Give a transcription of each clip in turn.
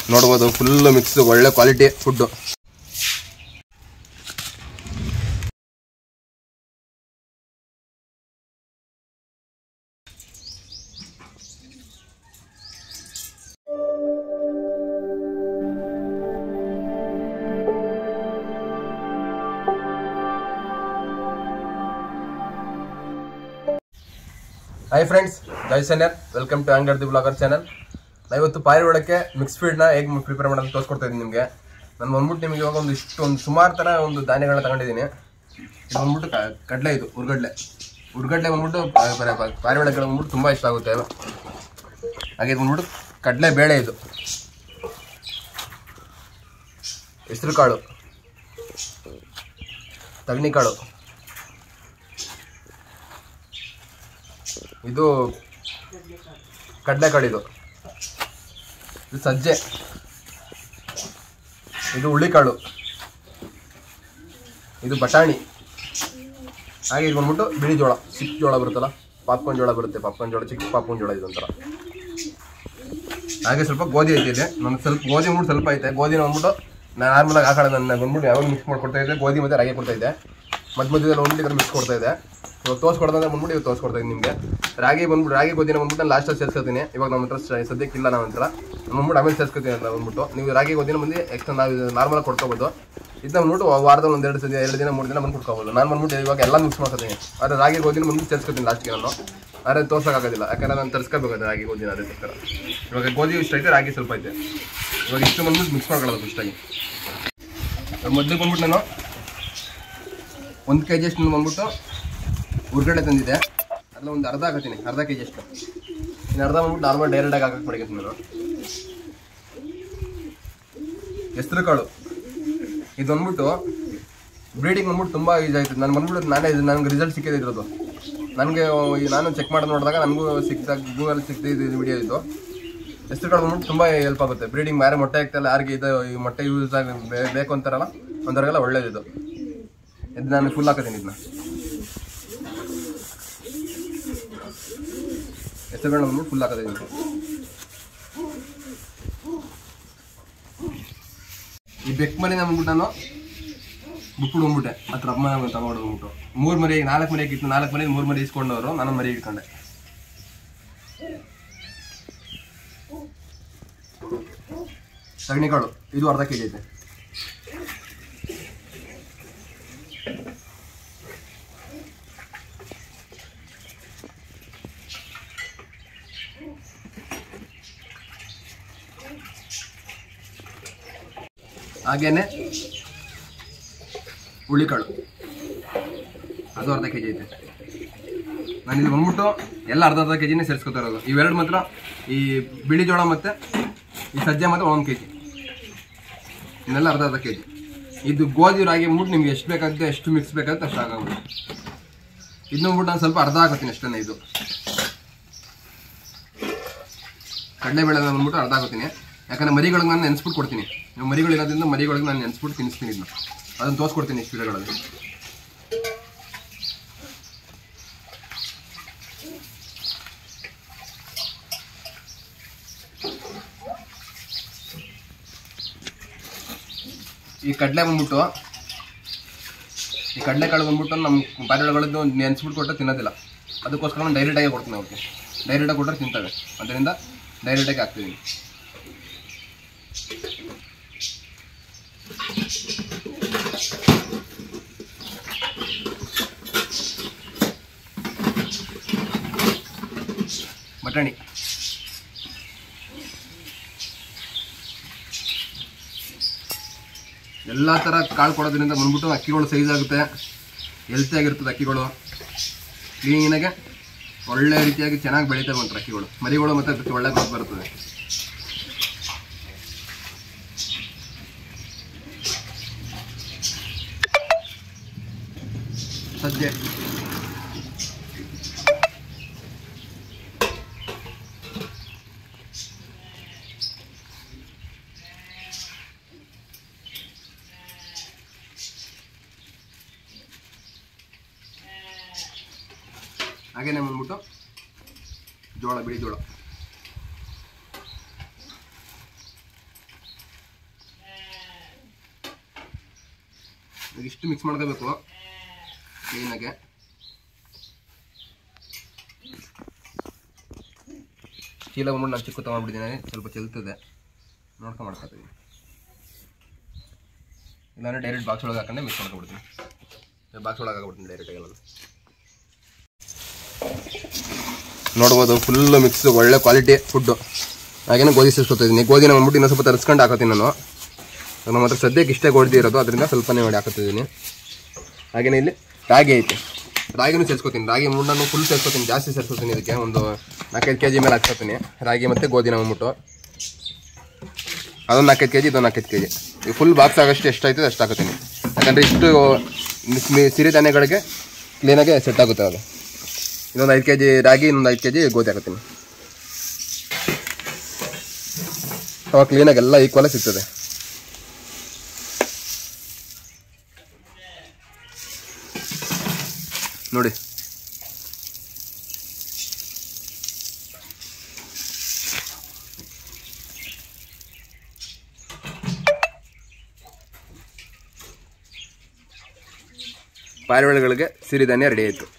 ನೋಡ್ಬೋದು full mix ಒಳ್ಳೆ quality food hi friends Jai ಸನ್ಯರ್ welcome to anger the blogger channel ನಾ ಇವತ್ತು ಪಾಯರ್ ಒಳಕ್ಕೆ ಮಿಕ್ಸ್ ಫೀಡ್ನ ಹೇಗೆ ಪ್ರಿಪೇರ್ ಮಾಡೋದು ತೋರಿಸ್ಕೊಡ್ತಾ ಇದ್ದೀನಿ ನಿಮಗೆ ನಾನು ಬಂದ್ಬಿಟ್ಟು ನಿಮಗೆ ಇವಾಗ ಒಂದು ಇಷ್ಟು ಒಂದು ಸುಮಾರು ಥರ ಒಂದು ಧಾನ್ಯಗಳನ್ನ ತಗೊಂಡಿದ್ದೀನಿ ಇದು ಬಂದ್ಬಿಟ್ಟು ಕ- ಕಡಲೆ ಇದು ಉರ್ಗಡ್ಲೆ ಉರ್ಗಡ್ಲೆ ಬಂದ್ಬಿಟ್ಟು ಪಾಯರ್ ಒಳಗೆ ಬಂದ್ಬಿಟ್ಟು ತುಂಬ ಇಷ್ಟ ಆಗುತ್ತೆ ಹಾಗೆ ಇದು ಬಂದ್ಬಿಟ್ಟು ಕಡಲೆ ಬೇಳೆ ಇದು ಹೆಸರು ಕಾಳು ತಗಣಿ ಕಾಳು ಇದು ಕಡಲೆಕಾಳು ಇದು ಇದು ಸಜ್ಜೆ ಇದು ಹುಳ್ಳಿಕಾಳು ಇದು ಬಟಾಣಿ ಹಾಗೆ ಇದು ಬಂದ್ಬಿಟ್ಟು ಬಿಳಿ ಜೋಳ ಚಿಕ್ಕ ಜೋಳ ಬರುತ್ತಲ್ಲ ಪಾಪ್ಕಾರ್ನ್ ಜೋಳ ಬರುತ್ತೆ ಪಾಪ್ಕಾರ್ನ್ ಜೋಳ ಚಿಕ್ಕ ಪಾಪ್ಕಾರ್ನ್ ಜೋಳ ಇದೊಂಥರ ಹಾಗೆ ಸ್ವಲ್ಪ ಗೋಧಿ ಐತೆ ಇದೆ ನನಗೆ ಸ್ವಲ್ಪ ಗೋಧಿ ಬಂದ್ಬಿಟ್ಟು ಸ್ವಲ್ಪ ಐತೆ ಗೋಧಿನ ಬಂದ್ಬಿಟ್ಟು ನಾನು ನಾರ್ಮಲಾಗಿ ಹಾಕೊಳ್ಳೋದು ನನ್ನ ಬಂದ್ಬಿಟ್ಟು ಯಾವಾಗ ಮಿಕ್ಸ್ ಮಾಡ್ಕೊಡ್ತಾ ಇದ್ದೆ ಗೋಧಿ ಮತ್ತು ರಾಗಿ ಕೊಡ್ತಾ ಇದ್ದೆ ಮಧ್ಯ ಮಧ್ಯದಲ್ಲಿ ಒಂದು ಲೀಟರ್ ಮಿಕ್ಸ್ ಕೊಡ್ತಾ ಇದ್ದೆ ಇವಾಗ ತೋರಿಸ್ಕೊಡ್ದಂದ್ರೆ ಬಂದ್ಬಿಟ್ಟು ಇವಾಗ ತೋರಿಸ್ಕೊಡ್ತಾ ಇದ್ದೀನಿ ನಿಮಗೆ ರಾಗಿ ಬಂದ್ಬಿಟ್ಟು ರಾಗಿ ಗೋಧಿನ ಬಂದ್ಬಿಟ್ಟು ನಾನು ಲಾಸ್ಟಲ್ಲಿ ಸೇರ್ಸ್ಕೊತೀನಿ ಇವಾಗ ನಮ್ಮ ಹತ್ರ ಸ- ಸದ್ಯಕ್ಕೆ ಇಲ್ಲ ನಾವು ಹತ್ರ ಬಂದ್ಬಿಟ್ಟು ಆಮೇಲೆ ಸೇರ್ಸ್ಕೊತೀನಿ ಅಂತ ಬಂದ್ಬಿಟ್ಟು ನೀವು ರಾಗಿ ಗೋಧಿನ ಬಂದು ಎಕ್ಸ್ಟ್ರಾ ನಾವು ನಾರ್ಮಲ್ ಕೊಡ್ಕೋಬೋದು ಇದನ್ನ ಬಂದ್ಬಿಟ್ಟು ವಾರದಲ್ಲಿ ಒಂದು ಎರಡು ಸತಿ ಎರಡು ದಿನ ಮೂರು ದಿನ ಬಂದು ಕೊಡ್ಕೋಬೋದು ನಾನು ಬಂದ್ಬಿಟ್ಟು ಇವಾಗ ಎಲ್ಲ ಮಿಕ್ಸ್ ಮಾಡ್ಕೊತೀನಿ ಆದರೆ ರಾಗಿ ಗೋಧಿನ ಬಂದು ಸೇರ್ಸ್ಕೊತೀನಿ ಲಾಸ್ಟ್ಗೆ ನಾನು ಆದರೆ ತೋರ್ಸೋಕ್ಕಾಗೋದಿಲ್ಲ ಯಾಕಂದ್ರೆ ನಾನು ತರಿಸ್ಕೋಬೇಕು ರಾಗಿ ಗೋಧಿನ ಅದಕ್ಕೋಸ್ಕರ ಇವಾಗ ಗೋಧಿ ಇಷ್ಟ ಐತೆ ರಾಗಿ ಸ್ವಲ್ಪ ಐತೆ ಇವಾಗ ಇಷ್ಟು ಬಂದ್ಬಿಟ್ಟು ಮಿಕ್ಸ್ ಮಾಡ್ಕೊಳ್ಳೋದು ಫಸ್ಟಾಗಿ ಮೊದಲು ಬಂದ್ಬಿಟ್ಟು ನಾನು ಒಂದು ಕೆ ಜಿ ಅಷ್ಟು ಬಂದ್ಬಿಟ್ಟು ಉರ್ಗಡ್ಲೆ ತಂದಿದ್ದೆ ಅದ್ರಲ್ಲಿ ಒಂದು ಅರ್ಧ ಹಾಕತ್ತೀನಿ ಅರ್ಧ ಕೆ ಜಿ ಅಷ್ಟು ಇನ್ನು ಅರ್ಧ ಬಂದ್ಬಿಟ್ಟು ನಾರ್ಮಲ್ ಡೈರೆಕ್ಟಾಗಿ ಹಾಕಕ್ಕೆ ಪಡಿತೀನಿ ನಾನು ಹೆಸರು ಕಾಳು ಇದು ಬಂದ್ಬಿಟ್ಟು ಬ್ರೀಡಿಂಗ್ ಬಂದ್ಬಿಟ್ಟು ತುಂಬ ಯೂಸ್ ಆಯ್ತು ನಾನು ಬಂದ್ಬಿಟ್ಟು ನಾನೇ ಇದು ನನಗೆ ರಿಸಲ್ಟ್ ಸಿಕ್ಕಿದೆ ಇದ್ರದ್ದು ನನಗೆ ನಾನು ಚೆಕ್ ಮಾಡಿ ನೋಡಿದಾಗ ನನಗೂ ಸಿಕ್ಕಿದಾಗ ಗೂಗಲ್ ಸಿಕ್ಕಿದ್ದು ಇದು ವಿಡಿಯೋ ಇದು ಹೆಸರು ಕಾಳು ಬಂದ್ಬಿಟ್ಟು ತುಂಬ ಹೆಲ್ಪ್ ಆಗುತ್ತೆ ಬ್ರೀಡಿಂಗ್ ಬೇರೆ ಮೊಟ್ಟೆ ಆಗ್ತಲ್ಲ ಯಾರಿಗೆ ಇದು ಈ ಮೊಟ್ಟೆ ಯೂಸ್ ಆಗಿ ಬೇ- ಬೇಕು ಅಂತಾರಲ್ಲ ಅಂಥವ್ರಿಗೆಲ್ಲ ಒಳ್ಳೇದಿದು ಇದು ನಾನು ಫುಲ್ ಹಾಕತ್ತೀನಿ ಇದನ್ನ ಹೆಸರುಗಳನ್ನ ಬಂದ್ಬಿಟ್ಟು ಫುಲ್ ಹಾಕತ್ತೀನಿ ಈ ಬೆಕ್ ಮರಿನ ಬಂದ್ಬಿಟ್ಟು ನಾನು ಬಿಟ್ಬಿಟ್ಟು ಬಂದ್ಬಿಟ್ಟೆ ಹತ್ರ ಅಮ್ಮ ತಗೊಂಡು ಬಂದ್ಬಿಟ್ಟು ಮೂರು ಮರಿ ನಾಲ್ಕು ಮರಿ ಇತ್ತು ನಾಲ್ಕು ಮರಿ ಮೂರು ಮರಿ ಇಸ್ಕೊಂಡವರು ನಾನು ಮರಿ ಇಟ್ಕೊಂಡೆ ಸಗಣಿಕಾಳು ಇದು ಅರ್ಧ ಕೆ ಜಿ ಐತೆ ಹಾಗೇನೆ ಹುಳಿಕಾಳು ಅದು ಅರ್ಧ ಕೆ ಜಿ ಐತೆ ನಾನು ಇಲ್ಲಿ ಬಂದ್ಬಿಟ್ಟು ಎಲ್ಲ ಅರ್ಧ ಅರ್ಧ ಕೆ ಜಿನೇ ಸೇರಿಸ್ಕೊತಾ ಇರೋದು ಇವೆರಡು ಮಾತ್ರ ಈ ಬಿಳಿ ಜೋಳ ಮತ್ತು ಈ ಸಜ್ಜೆ ಮಾತ್ರ ಒಂದು ಕೆ ಜಿ ಇನ್ನೆಲ್ಲ ಅರ್ಧ ಅರ್ಧ ಕೆ ಜಿ ಇದು ಗೋಧಿ ರಾಗಿ ಬಂದ್ಬಿಟ್ಟು ನಿಮ್ಗೆ ಎಷ್ಟು ಬೇಕಾಗುತ್ತೆ ಎಷ್ಟು ಮಿಕ್ಸ್ ಬೇಕಾಗುತ್ತೆ ಅಷ್ಟು ಆಗೋದು ಇದು ಬಂದ್ಬಿಟ್ಟು ನಾನು ಸ್ವಲ್ಪ ಅರ್ಧ ಹಾಕೋತೀನಿ ಅಷ್ಟೇ ಇದು ಕಡಲೆಬೇಳೆ ಬಂದ್ಬಿಟ್ಟು ಅರ್ಧ ಹಾಕೋತೀನಿ ಯಾಕಂದ್ರೆ ಮರಿಗಳಿಗೆ ನಾನು ನೆನೆಸ್ಬಿಟ್ಟು ಕೊಡ್ತೀನಿ ನೀವು ಮರಿಗಳು ಇರೋದ್ರಿಂದ ಮರಿಗಳಿಗೆ ನಾನು ನೆನೆಸ್ಬಿಟ್ಟು ತಿನ್ನಿಸ್ತೀನಿ ಇದನ್ನ ಅದನ್ನು ತೋರಿಸ್ಕೊಡ್ತೀನಿ ಇಷ್ಟು ವಿಡಿಯೋಗಳಲ್ಲಿ ಈ ಕಡಲೆ ಬಂದ್ಬಿಟ್ಟು ಈ ಕಡಲೆಕಾಳು ಬಂದ್ಬಿಟ್ಟು ನಮ್ಮ ಬಾರಿಗಳದ್ದು ನೆನೆಸ್ಬಿಟ್ಟು ಕೊಟ್ಟರೆ ತಿನ್ನೋದಿಲ್ಲ ಅದಕ್ಕೋಸ್ಕರ ನಾನು ಡೈರೆಕ್ಟಾಗಿ ಕೊಡ್ತೀನಿ ಅವ್ರಿಗೆ ಡೈರೆಕ್ಟಾಗಿ ಕೊಟ್ಟರೆ ತಿಂತವೆ ಅದರಿಂದ ಡೈರೆಕ್ಟಾಗಿ ಹಾಕ್ತಿದ್ದೀನಿ ಬಟಾಣಿ ಎಲ್ಲ ಥರ ಕಾಳು ಕೊಡೋದ್ರಿಂದ ಬಂದ್ಬಿಟ್ಟು ಅಕ್ಕಿಗಳು ಸೈಜ್ ಆಗುತ್ತೆ ಹೆಲ್ತಿ ಆಗಿರ್ತದೆ ಅಕ್ಕಿಗಳು ಕ್ಲೀನಾಗೆ ಒಳ್ಳೆ ರೀತಿಯಾಗಿ ಚೆನ್ನಾಗಿ ಬೆಳೀತವೆ ಉಂಟು ಅಕ್ಕಿಗಳು ಮರಿಗಳು ಮತ್ತು ಅದಕ್ಕೆ ಒಳ್ಳೆ ಗ್ರೋತ್ ಬರ್ತದೆ ಸಜ್ಜೆ ಹಾಗೇನೆ ಬಂದ್ಬಿಟ್ಟು ಜೋಳ ಬಿಳಿ ಜೋಳ ಈಗ ಇಷ್ಟು ಮಿಕ್ಸ್ ಮಾಡ್ಕೋಬೇಕು ಕ್ಲೀನಾಗೆ ಚೀಲ ಬಂದ್ಬಿಟ್ಟು ನಾನು ಚಿಕ್ಕ ತೊಗೊಂಡ್ಬಿಟ್ಟಿದ್ದೀನಿ ಸ್ವಲ್ಪ ಚೆಲ್ತದೆ ನೋಡ್ಕೊಂಡು ಮಾಡ್ಕೊತೀವಿ ಇಲ್ಲಾಂದ್ರೆ ಡೈರೆಕ್ಟ್ ಬಾಕ್ಸ್ ಒಳಗೆ ಹಾಕೊಂಡೆ ಮಿಕ್ಸ್ ಮಾಡ್ಕೊಬಿಡ್ತೀನಿ ಬಾಕ್ಸ್ ಒಳಗೆ ಹಾಕ್ಬಿಡ್ತೀನಿ ಡೈರೆಕ್ಟಾಗಿ ಎಲ್ಲ ನೋಡ್ಬೋದು ಫುಲ್ಲು ಮಿಕ್ಸ್ ಒಳ್ಳೆ ಕ್ವಾಲಿಟಿ ಫುಡ್ಡು ಹಾಗೇನೆ ಗೋಧಿ ಸೇರಿಸ್ಕೊತಿದ್ದೀನಿ ಗೋಧಿನ ಬಂದ್ಬಿಟ್ಟು ಇನ್ನೊಂದು ಸ್ವಲ್ಪ ತರಿಸ್ಕೊಂಡು ಹಾಕೋತೀನಿ ನಾನು ನಮ್ಮ ಹತ್ರ ಸದ್ಯಕ್ಕೆ ಇಷ್ಟೇ ಗೋಧಿ ಇರೋದು ಅದರಿಂದ ಸ್ವಲ್ಪನೇ ಮಾಡಿ ಹಾಕೋತಿದ್ದೀನಿ ಹಾಗೇನೆ ಇಲ್ಲಿ ರಾಗಿ ಐತೆ ರಾಗಿನೂ ಸೇರಿಸ್ಕೊತೀನಿ ರಾಗಿ ಮುಂಡನ್ನು ಫುಲ್ ಸೇರಿಸ್ಕೊತೀನಿ ಜಾಸ್ತಿ ಸೇರಿಸ್ಕೊತೀನಿ ಇದಕ್ಕೆ ಒಂದು ನಾಲ್ಕೈದು ಕೆ ಜಿ ಮೇಲೆ ಹಾಕ್ಕೊತೀನಿ ರಾಗಿ ಮತ್ತು ಗೋಧಿನ ಬಂದ್ಬಿಟ್ಟು ಅದೊಂದು ನಾಲ್ಕೈದು ಕೆ ಜಿ ಇದೊಂದು ನಾಲ್ಕೈದು ಕೆ ಜಿ ಈ ಫುಲ್ ಬಾಕ್ಸ್ ಆಗೋಷ್ಟು ಎಷ್ಟು ಆಯ್ತದೆ ಅಷ್ಟು ಹಾಕೋತೀನಿ ಯಾಕಂದರೆ ಇಷ್ಟು ಮಿ- ಸಿರಿಧಾನ್ಯಗಳಿಗೆ ಕ್ಲೀನಾಗೆ ಸೆಟ್ ಆಗುತ್ತೆ ಅದು ಇನ್ನೊಂದು ಐದು ಕೆ ಜಿ ರಾಗಿ ಇನ್ನೊಂದು ಐದು ಕೆ ಜಿ ಗೋಧಿ ಹಾಕೋತೀನಿ ಅವಾಗ ಕ್ಲೀನಾಗಿ ಎಲ್ಲ ಈಕ್ವಲಾಗಿ ಸಿಗ್ತದೆ ನೋಡಿ ಪಾರಿವಾಳಗಳಿಗೆ ಸಿರಿಧಾನ್ಯ ರೆಡಿ ಆಯಿತು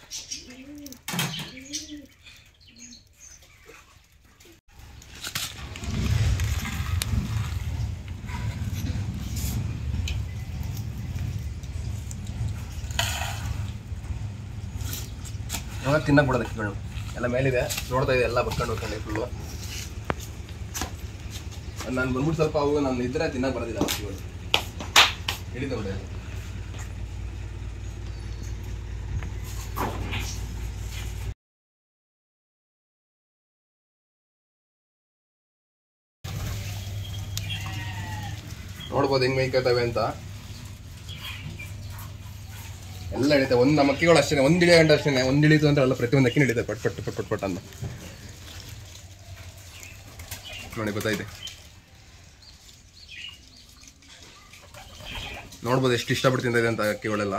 ಇವಾಗ ತಿನ್ನಕ್ಕೆ ಬಿಡೋದು ಅಕ್ಕಿಗಳು ಎಲ್ಲ ಮೇಲಿದೆ ನೋಡ್ತಾ ಇದೆ ಎಲ್ಲ ಬಸ್ಕೊಂಡು ಹೋಗ್ಕೊಂಡು ಫುಲ್ಲು ನಾನು ಬಂದ್ಬಿಟ್ಟು ಸ್ವಲ್ಪ ಅವು ನಾನು ಇದ್ರೆ ತಿನ್ನಕ್ಕೆ ಬರೋದಿಲ್ಲ ಅಕ್ಕಿಗಳು ಹಿಡಿದ ಬಿಡ ನೋಡ್ಬೋದು ಹೆಂಗ್ ಮೇಯ್ಕೋತವೆ ಅಂತ ಎಲ್ಲ ಹಿಡಿತೆ ಒಂದು ನಮ್ಮ ಅಕ್ಕಿಗಳು ಅಷ್ಟೇ ಒಂದು ಇಳಿಯ ಗಂಟೆ ಅಷ್ಟೇ ಒಂದು ಇಳಿತು ಅಂತ ಎಲ್ಲ ಪ್ರತಿಯೊಂದು ಅಕ್ಕಿ ಹಿಡಿತೆ ಪಟ್ ಪಟ್ ಪಟ್ ಪಟ್ ಪಟ್ ಅಂತ ನೋಡಿ ಗೊತ್ತಾಯ್ತು ನೋಡ್ಬೋದು ಎಷ್ಟು ಇಷ್ಟಪಟ್ಟು ಇದೆ ಅಂತ ಅಕ್ಕಿಗಳೆಲ್ಲ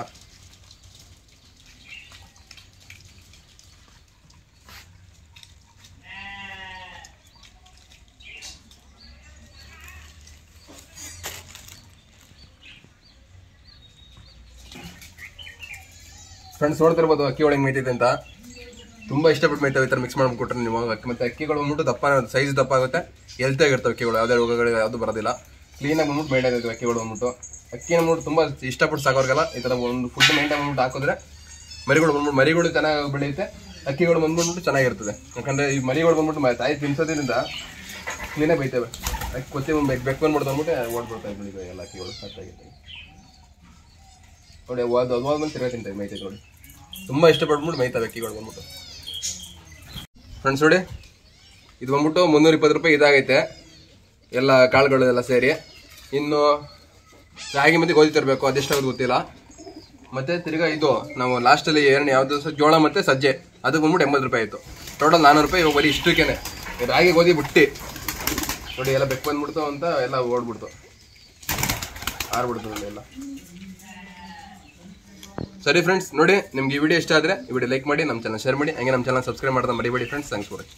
ಫ್ರೆಂಡ್ಸ್ ನೋಡ್ತಿರ್ಬೋದು ಅಕ್ಕಿ ಒಳಗೆ ಮೇಯ್ತೈತೆ ಅಂತ ತುಂಬಾ ಇಷ್ಟಪಟ್ಟು ಮೇಯ್ತಾವೆ ಈ ಥರ ಮಿಕ್ಸ್ ಮಾಡ್ಬಿಟ್ರೆ ನೀವು ಅಕ್ಕಿ ಮತ್ತೆ ಅಕ್ಕಿಗಳು ಬಂದ್ಬಿಟ್ಟು ದಪ್ಪ ಸೈಜ್ ದಪ್ಪ ಆಗುತ್ತೆ ಹೆಲ್ತ್ ಆಗಿರ್ತವೆ ಅಕ್ಕಿಗಳು ಯಾವುದೇ ರೋಗಗಳು ಯಾವುದು ಬರೋದಿಲ್ಲ ಕ್ಲೀನಾಗಿ ಬಂದ್ಬಿಟ್ಟು ಮೇಯ್ತಾ ಅಕ್ಕಿಗಳು ಬಂದ್ಬಿಟ್ಟು ಅಕ್ಕಿ ಬಂದ್ಬಿಟ್ಟು ತುಂಬಾ ಇಷ್ಟಪಟ್ಟು ಸಾಕೋರ್ಗೆಲ್ಲ ಈ ಥರ ಒಂದು ಫುಡ್ ಮೇಂಟೈನ್ ಮಾಡ್ಬಿಟ್ಟು ಹಾಕಿದ್ರೆ ಮರಿಗಳು ಬಂದ್ಬಿಟ್ಟು ಮರಿಗಳು ಚೆನ್ನಾಗಿ ಬೆಳೆಯುತ್ತೆ ಅಕ್ಕಿಗಳು ಬಂದ್ಬಿಟ್ಟು ಚೆನ್ನಾಗಿರ್ತದೆ ಯಾಕಂದ್ರೆ ಈ ಮರಿಗಳು ಬಂದ್ಬಿಟ್ಟು ಮ- ತಾಯಿ ತಿನ್ಸೋದ್ರಿಂದ ಕ್ಲೀನಾಗಿ ಬೈತವೆ ಅಕ್ಕಿ ಕೊತ್ತಿ ಬೆಕ್ ಬೆಕ್ ಬಂದ್ಬಿಟ್ಟು ಅಂದ್ಬಿಟ್ಟು ಓಡ್ಬಿಡ್ತಾವೆ ಬೆಳಿಗ್ಗೆ ಎಲ್ಲ ಅಕ್ಕಿಗಳು ಸಾಕಾಗಿರ್ತವೆ ನೋಡಿ ಅದು ಅದು ಹೋದ್ಮೇಲೆ ತಿರ್ಗಾ ತಿಂತವೆ ಮೇಯ್ತೈತೆ ನೋಡಿ ತುಂಬ ಇಷ್ಟಪಟ್ಬಿಟ್ಟು ಮೇಯ್ತವೆ ಅಕ್ಕಿಗಳು ಬಂದ್ಬಿಟ್ಟು ಫ್ರೆಂಡ್ಸ್ ನೋಡಿ ಇದು ಬಂದ್ಬಿಟ್ಟು ಮುನ್ನೂರ ಇಪ್ಪತ್ತು ರೂಪಾಯಿ ಇದಾಗೈತೆ ಎಲ್ಲ ಕಾಳುಗಳು ಎಲ್ಲ ಸೇರಿ ಇನ್ನು ರಾಗಿ ಮತ್ತೆ ಗೋಧಿ ತರಬೇಕು ಅದೆಷ್ಟಾಗೋದು ಗೊತ್ತಿಲ್ಲ ಮತ್ತೆ ತಿರ್ಗಾ ಇದು ನಾವು ಲಾಸ್ಟಲ್ಲಿ ಎರಡು ಯಾವ್ದು ಸ- ಜೋಳ ಮತ್ತೆ ಸಜ್ಜೆ ಅದು ಬಂದ್ಬಿಟ್ಟು ಎಂಬತ್ತು ರೂಪಾಯಿ ಆಯಿತು ಟೋಟಲ್ ನಾನ್ನೂರು ರೂಪಾಯಿ ಇವಾಗ ಬರೀ ಇಷ್ಟಕ್ಕೇನೆ ರಾಗಿ ಗೋಧಿ ಬಿಟ್ಟು ನೋಡಿ ಎಲ್ಲ ಬೆಕ್ಕು ಬಂದ್ಬಿಡ್ತು ಅಂತ ಎಲ್ಲ ಓಡ್ಬಿಡ್ತು ಆರ್ಬಿಡ್ತು ಅಲ್ಲಿ ಎಲ್ಲ ಸರಿ ಫ್ರೆಂಡ್ಸ್ ನೋಡಿ ನಿಮ್ಗೆ ಈ ವಿಡಿಯೋ ಇಷ್ಟ ಆದರೆ ಈ ವಿಡಿಯೋ ಲೈಕ್ ಮಾಡಿ ನಮ್ಮ ಚಾನಲ್ ಶೇರ್ ಮಾಡಿ ಹಂಗೆ ನಮ್ಮ ಚಾನಲ್ ಸಬ್ಸ್ಕ್ರೈಬ್ ಮಾಡೋದು ಮರಿಬೇಡಿ ಫ್ರೆಂಡ್ಸ್ ಥ್ಯಾಂಕ್ಸ್ ಫಾರ್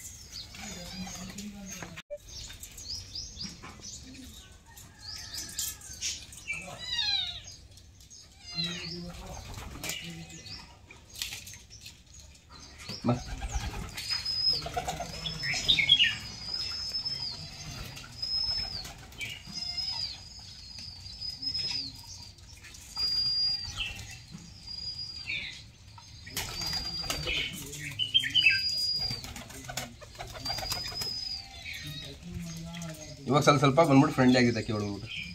ಬಾ ಇವಾಗ ಸ್ವಲ್ಪ ಸ್ವಲ್ಪ ಬಂದ್ಬಿಟ್ಟು ಫ್ರೆಂಡ್ಲಿ ಆಗಿದೆ ಅಕ್ಕಿ ಒಳಗ್ಬಿಟ್ಟು